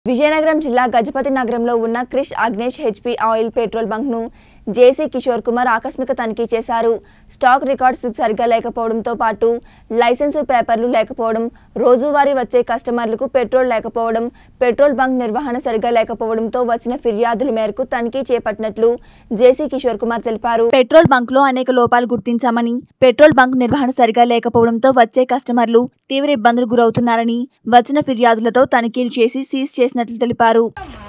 విజయనగరం జిల్లా గజపతి నగరంలో ఉన్న Krish Agnesh HP oil petrol బంక్ను జేసీ కిషోర్ కుమార్ ఆకస్మిక తనిఖీ చేశారు స్టాక్ రికార్డ్స్ సరిగా లేకపోవడంతో పాటు లైసెన్సు పేపర్లు లేకపోవడం రోజువారీ వచ్చే కస్టమర్లకు పెట్రోల్ లేకపోవడం పెట్రోల్ బంక్ నిర్వహణ సరిగా లేకపోవడంతో వచ్చిన ఫిర్యాదుల మేరకు తనిఖీ చేపట్టినట్లు జేసీ కిషోర్ కుమార్ తెలిపారు పెట్రోల్ బంక్ లో అనేక లోపాలు గుర్తించామని పెట్రోల్ బంక్ నిర్వహణ సరిగా లేకపోవడంతో వచ్చే కస్టమర్లు తీవ్ర ఇబ్బందులు గురవుతున్నారని వచ్చిన ఫిర్యాదులతో తనిఖీలు చేసి సీజ్ చేసినట్లు తెలిపారు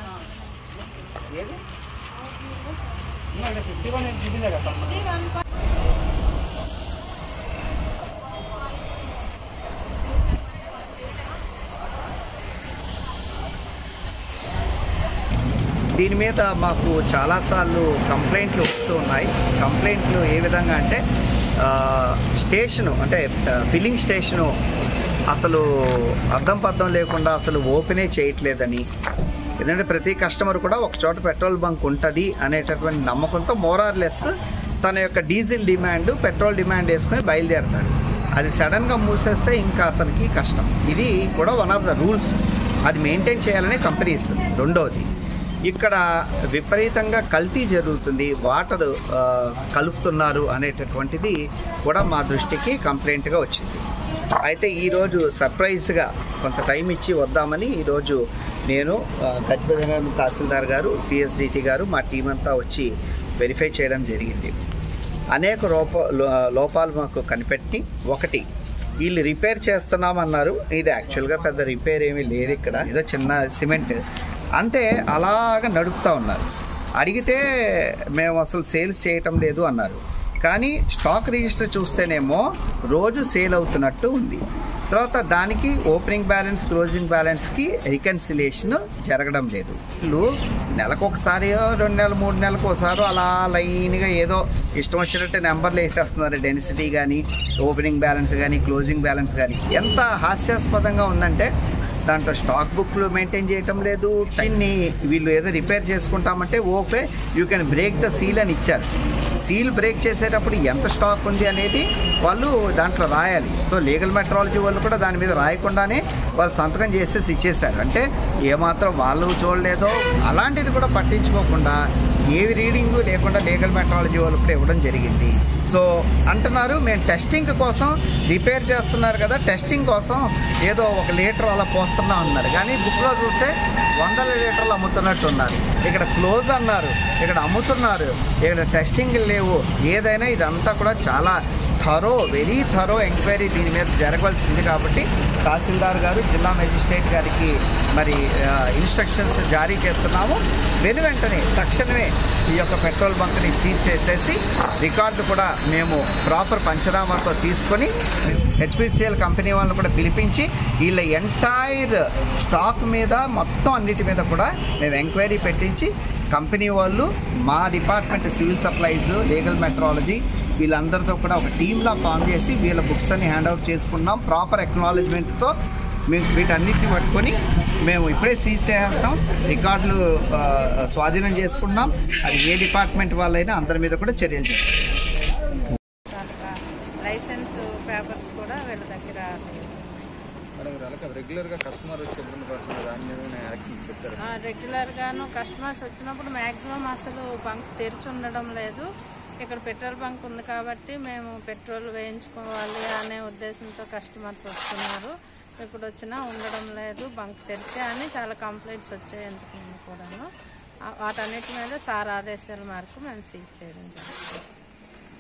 దీని మీద మాకు చాలాసార్లు కంప్లైంట్లు వస్తూ ఉన్నాయి కంప్లైంట్లు ఏ విధంగా అంటే ఆ, స్టేషను అంటే ఆ, ఫిల్లింగ్ స్టేషను అసలు అర్థం పర్థం లేకుండా అసలు ఓపెనే చేయట్లేదని ఎందుకంటే ప్రతి కస్టమర్ కూడా ఒక చోట పెట్రోల్ బంక్ ఉంటుంది అనేటటువంటి నమ్మకంతో మోరార్లెస్ తన యొక్క డీజిల్ డిమాండ్ పెట్రోల్ డిమాండ్ వేసుకొని బయలుదేరతాడు అది సడన్గా మూసేస్తే ఇంకా అతనికి కష్టం ఇది కూడా వన్ ఆఫ్ ద రూల్స్ అది మెయింటైన్ చేయాలనే కంపెనీస్ రెండోది ఇక్కడ విపరీతంగా కల్తీ జరుగుతుంది వాటర్ ఆ, కలుపుతున్నారు అనేటటువంటిది కూడా మా దృష్టికి కంప్లైంట్గా వచ్చింది అయితే ఈరోజు సర్ప్రైజ్గా కొంత టైం ఇచ్చి వద్దామని ఈరోజు నేను ఆ, గజపతి నగరం తహసీల్దార్ గారు సిఎస్డిటి గారు మా టీం అంతా వచ్చి వెరిఫై చేయడం జరిగింది అనేక లోప లో- లోపాలు మాకు కనిపెట్టి ఒకటి వీళ్ళు రిపేర్ చేస్తున్నామన్నారు ఇది యాక్చువల్గా పెద్ద రిపేర్ ఏమీ లేదు ఇక్కడ ఏదో చిన్న సిమెంట్ అంతే అలాగ నడుపుతా ఉన్నారు అడిగితే మేము అసలు సేల్స్ చేయటం లేదు అన్నారు కానీ స్టాక్ రిజిస్టర్ చూస్తేనేమో రోజు సేల్ అవుతున్నట్టు ఉంది తర్వాత దానికి ఓపెనింగ్ బ్యాలెన్స్ క్లోజింగ్ బ్యాలెన్స్కి రికన్సిలేషన్ జరగడం లేదు వీళ్ళు నెలకు ఒకసారి రెండు నెలలు మూడు నెలలకు ఒకసారి అలా లైన్గా ఏదో ఇష్టం వచ్చినట్టు నెంబర్లు వేసేస్తున్నారు డెన్సిటీ కానీ ఓపెనింగ్ బ్యాలెన్స్ కానీ క్లోజింగ్ బ్యాలెన్స్ కానీ ఎంత హాస్యాస్పదంగా ఉందంటే దాంట్లో స్టాక్ బుక్లు మెయింటైన్ చేయటం లేదు టైన్ని వీళ్ళు ఏదో రిపేర్ చేసుకుంటామంటే okay you can break the seal అని ఇచ్చారు సీల్ బ్రేక్ చేసేటప్పుడు ఎంత స్టాక్ ఉంది అనేది వాళ్ళు దాంట్లో రాయాలి సో లీగల్ మెట్రాలజీ వాళ్ళు కూడా దాని మీద రాయకుండానే వాళ్ళు సంతకం చేసేసి ఇచ్చేశారు అంటే ఏమాత్రం వాళ్ళు చూడలేదో అలాంటిది కూడా పట్టించుకోకుండా ఏవి రీడింగ్ లేకుండా లీగల్ మెట్రాలజీ వాళ్ళు కూడా ఇవ్వడం జరిగింది సో అంటున్నారు మేము టెస్టింగ్ కోసం రిపేర్ చేస్తున్నారు కదా టెస్టింగ్ కోసం ఏదో ఒక లీటర్ అలా పోస్తున్నాం అన్నారు కానీ బుక్లో చూస్తే వందల లీటర్లు అమ్ముతున్నట్టు ఉన్నారు ఇక్కడ క్లోజ్ అన్నారు ఇక్కడ అమ్ముతున్నారు ఇక్కడ టెస్టింగ్ లేవు ఏదైనా ఇదంతా కూడా చాలా థరో వెరీ థరో ఎంక్వైరీ దీని మీద జరగవలసింది కాబట్టి తహసీల్దార్ గారు జిల్లా మెజిస్ట్రేట్ గారికి మరి ఇన్స్ట్రక్షన్స్ జారీ చేస్తున్నాము వెను వెంటనే తక్షణమే ఈ యొక్క పెట్రోల్ బంక్ని సీజ్ చేసేసి రికార్డు కూడా మేము ప్రాపర్ పంచనామాతో తీసుకొని హెచ్పిసిఎల్ కంపెనీ వాళ్ళని కూడా పిలిపించి వీళ్ళ ఎంటైర్ స్టాక్ మీద మొత్తం అన్నిటి మీద కూడా మేము ఎంక్వైరీ పెట్టించి కంపెనీ వాళ్ళు మా department civil supplies legal metrology వీళ్ళందరితో కూడా ఒక టీంలా ఫామ్ చేసి వీళ్ళ బుక్స్ అన్ని హ్యాండ్ అవుట్ చేసుకున్నాం ప్రాపర్ ఎక్నాలజ్మెంట్తో మేము వీటన్నిటిని పట్టుకొని మేము ఇప్పుడే సీజ్ చేసేస్తాం రికార్డులు ఆ, స్వాధీనం చేసుకున్నాం అది ఏ డిపార్ట్మెంట్ వాళ్ళైనా అందరి మీద కూడా చర్యలు చేస్తాం లైసెన్స్ పేపర్స్ కూడా వీళ్ళ దగ్గర లేవు. మేడం గారు అలాగే రెగ్యులర్గా కస్టమర్ వచ్చి ఇబ్బంది పడుతుంది దాని మీద నేను యాక్షన్ చెప్తారు ఆ, రెగ్యులర్ గాను కస్టమర్స్ వచ్చినప్పుడు మాక్సిమం అసలు బంక్ తెరిచి ఉండడం లేదు ఇక్కడ పెట్రోల్ బంక్ ఉంది కాబట్టి మేము పెట్రోల్ వేయించుకోవాలి అనే ఉద్దేశంతో కస్టమర్స్ వస్తున్నారు ఇప్పుడు వచ్చినా ఉండడం లేదు బంక్ తెరిచే అని చాలా కంప్లైంట్స్ వచ్చాయి ఎందుకు కూడాను ఆ- వాటన్నిటి మీద సార్ ఆదేశాల మేరకు మేము సీజ్ చేయడం జరుగుతుంది